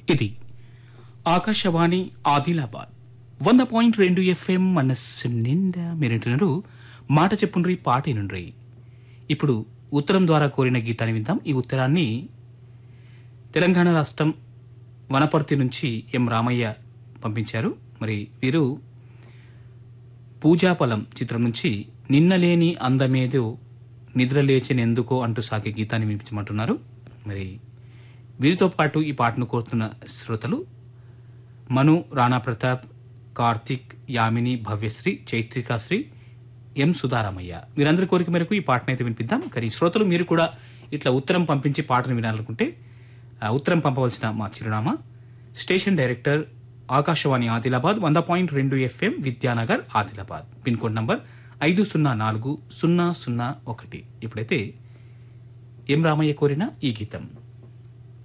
ఇది ఆకాశవాణి ఆదిలాబాద్ వంద పాయింట్ రెండు ఎఫ్ఎం మనస్సు నిండా మీరింటున్నారు మాట చెప్పుండ్రి పాట నుండ్రి ఇప్పుడు ఉత్తరం ద్వారా కోరిన గీతాన్ని విందాం ఈ ఉత్తరాన్ని తెలంగాణ రాష్ట్రం వనపర్తి నుంచి ఎం రామయ్య పంపించారు మరి వీరు పూజాఫలం చిత్రం నుంచి నిన్నలేని అందమేదో నిద్రలేచినెందుకో అంటూ సాగే గీతాన్ని వినిపించమంటున్నారు మరి వీరితో పాటు ఈ పాటను కోరుతున్న శ్రోతలు మను రాణా ప్రతాప్ కార్తిక్ యామిని భవ్యశ్రీ చైత్రికాశ్రీ ఎం సుధారామయ్య మీరందరి కోరిక మేరకు ఈ పాటను అయితే వినిపిద్దాం కానీ శ్రోతలు మీరు కూడా ఇట్లా ఉత్తరం పంపించి పాటను వినాలనుకుంటే ఆ ఉత్తరం పంపవలసిన మా చిరునామా స్టేషన్ డైరెక్టర్ ఆకాశవాణి ఆదిలాబాద్ వంద పాయింట్ రెండు FM Vidyanagar Adilabad pin code number ఐదు సున్నా నాలుగు సున్నా సున్నా ఒకటి ఇప్పుడైతే ఎం రామయ్య కోరిన ఈ గీతం